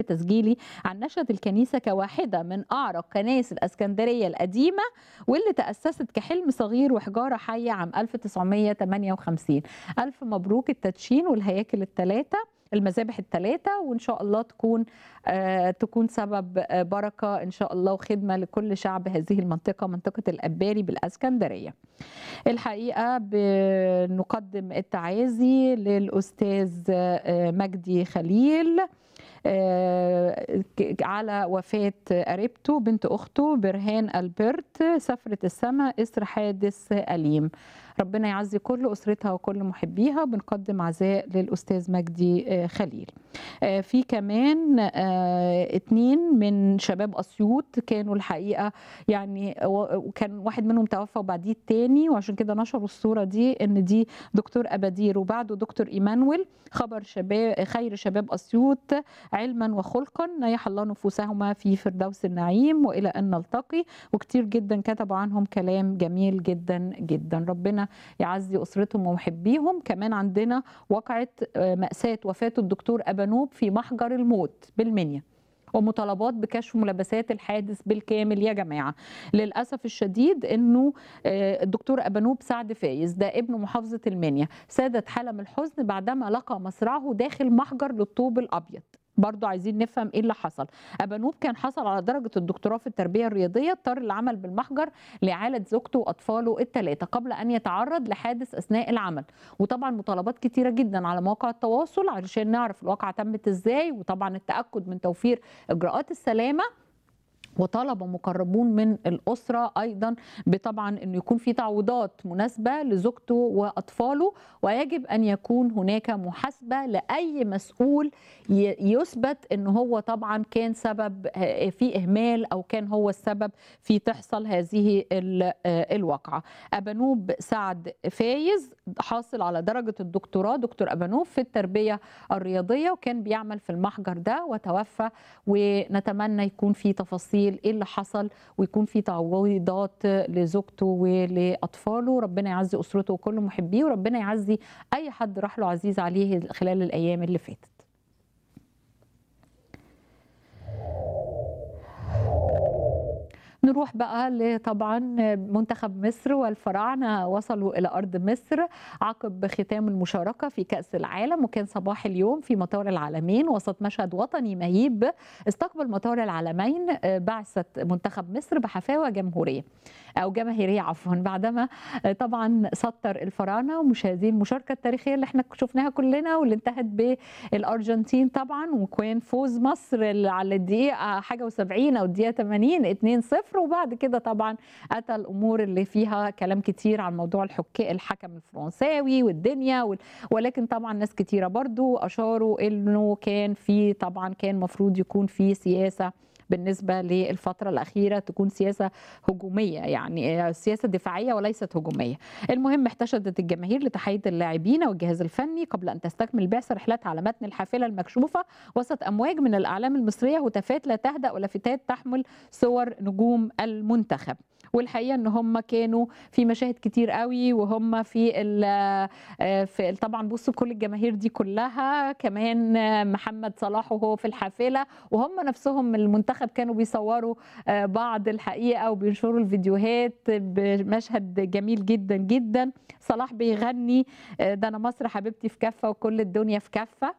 تسجيلي عن نشأة الكنيسة كواحدة من أعرق كنائس الأسكندرية القديمة واللي تأسست كحلم صغير وحجارة حية عام 1958 ألف مبروك التدشين والهياكل الثلاثة المذابح الثلاثة وإن شاء الله تكون آه تكون سبب آه بركة إن شاء الله وخدمة لكل شعب هذه المنطقة منطقة الأباري بالأسكندرية الحقيقة بنقدم التعازي للأستاذ آه مجدي خليل على وفاة قريبته بنت أخته برهان ألبرت سفرة السماء إثر حادث أليم ربنا يعزي كل أسرتها وكل محبيها بنقدم عزاء للأستاذ مجدي خليل في كمان اتنين من شباب أسيوط كانوا الحقيقة يعني كان واحد منهم توفى وبعديه التاني وعشان كده نشروا الصورة دي إن دي دكتور أبادير وبعده دكتور إيمانويل خبر شباب خير شباب أسيوط علما وخلقا نيح الله نفوسهما في فردوس النعيم والى ان نلتقي وكتير جدا كتبوا عنهم كلام جميل جدا جدا ربنا يعزي اسرتهم ومحبيهم كمان عندنا وقعت ماساه وفاه الدكتور ابانوب في محجر الموت بالمنيا ومطالبات بكشف ملابسات الحادث بالكامل يا جماعه للاسف الشديد انه الدكتور ابانوب سعد فايز ده ابن محافظه المنيا سادت حاله من الحزن بعدما لقى مصرعه داخل محجر للطوب الابيض برضو عايزين نفهم ايه اللي حصل ابانوب كان حصل على درجه الدكتوراه في التربيه الرياضيه اضطر العمل بالمحجر لاعاله زوجته واطفاله الثلاثه قبل ان يتعرض لحادث اثناء العمل وطبعا مطالبات كتيره جدا على مواقع التواصل علشان نعرف الواقعه تمت ازاي وطبعا التاكد من توفير اجراءات السلامه وطلب مقربون من الاسره ايضا بطبعا انه يكون في تعويضات مناسبه لزوجته واطفاله ويجب ان يكون هناك محاسبه لاي مسؤول يثبت ان هو طبعا كان سبب في اهمال او كان هو السبب في تحصل هذه الواقعه. ابانوب سعد فايز حاصل على درجه الدكتوراه دكتور ابانوب في التربيه الرياضيه وكان بيعمل في المحجر ده وتوفى ونتمنى يكون في تفاصيل تفاصيل ايه اللي حصل ويكون في تعويضات لزوجته ولاطفاله ربنا يعزي اسرته وكل محبيه وربنا يعزي اي حد راح له عزيز عليه خلال الايام اللي فاتت نروح بقى طبعا منتخب مصر والفراعنه وصلوا الى ارض مصر عقب ختام المشاركه في كاس العالم وكان صباح اليوم في مطار العالمين وسط مشهد وطني مهيب استقبل مطار العالمين بعثه منتخب مصر بحفاوه جمهوريه او جماهيريه عفوا بعدما طبعا سطر الفراعنه ومشاهدين المشاركه التاريخيه اللي احنا شفناها كلنا واللي انتهت بالارجنتين طبعا وكان فوز مصر على الدقيقه حاجه و70 او الدقيقه 80 2 0 وبعد كده طبعا اتى الامور اللي فيها كلام كتير عن موضوع الحكي الحكم الفرنساوي والدنيا وال... ولكن طبعا ناس كتيره برضو اشاروا انه كان في طبعا كان مفروض يكون في سياسه بالنسبه للفتره الاخيره تكون سياسه هجوميه يعني سياسه دفاعيه وليست هجوميه. المهم احتشدت الجماهير لتحيه اللاعبين والجهاز الفني قبل ان تستكمل بعثه رحلتها على متن الحافله المكشوفه وسط امواج من الاعلام المصريه هتافات لا تهدا ولافتات تحمل صور نجوم المنتخب. والحقيقه ان هم كانوا في مشاهد كتير قوي وهم في في طبعا بصوا كل الجماهير دي كلها كمان محمد صلاح وهو في الحافله وهم نفسهم المنتخب كانوا بيصوروا بعض الحقيقه وبينشروا الفيديوهات بمشهد جميل جدا جدا صلاح بيغني ده انا مصر حبيبتي في كفه وكل الدنيا في كفه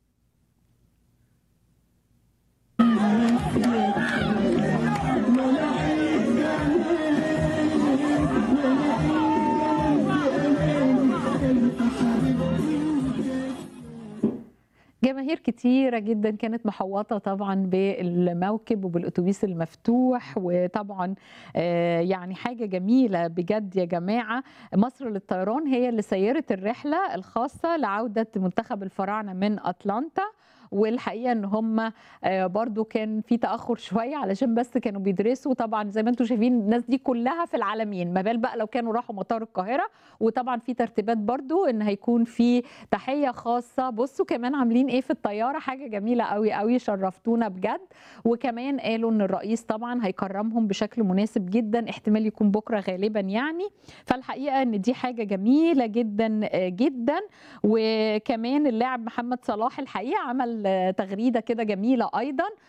جماهير كتيرة جدا كانت محوطة طبعا بالموكب وبالأتوبيس المفتوح وطبعا يعني حاجة جميلة بجد يا جماعة مصر للطيران هي اللي سيرت الرحلة الخاصة لعودة منتخب الفراعنة من أتلانتا والحقيقه ان هم برضو كان في تاخر شويه علشان بس كانوا بيدرسوا طبعا زي ما انتم شايفين الناس دي كلها في العالمين ما بال بقى لو كانوا راحوا مطار القاهره وطبعا في ترتيبات برضو ان هيكون في تحيه خاصه بصوا كمان عاملين ايه في الطياره حاجه جميله قوي قوي شرفتونا بجد وكمان قالوا ان الرئيس طبعا هيكرمهم بشكل مناسب جدا احتمال يكون بكره غالبا يعني فالحقيقه ان دي حاجه جميله جدا جدا وكمان اللاعب محمد صلاح الحقيقه عمل عمل تغريده كده جميله ايضا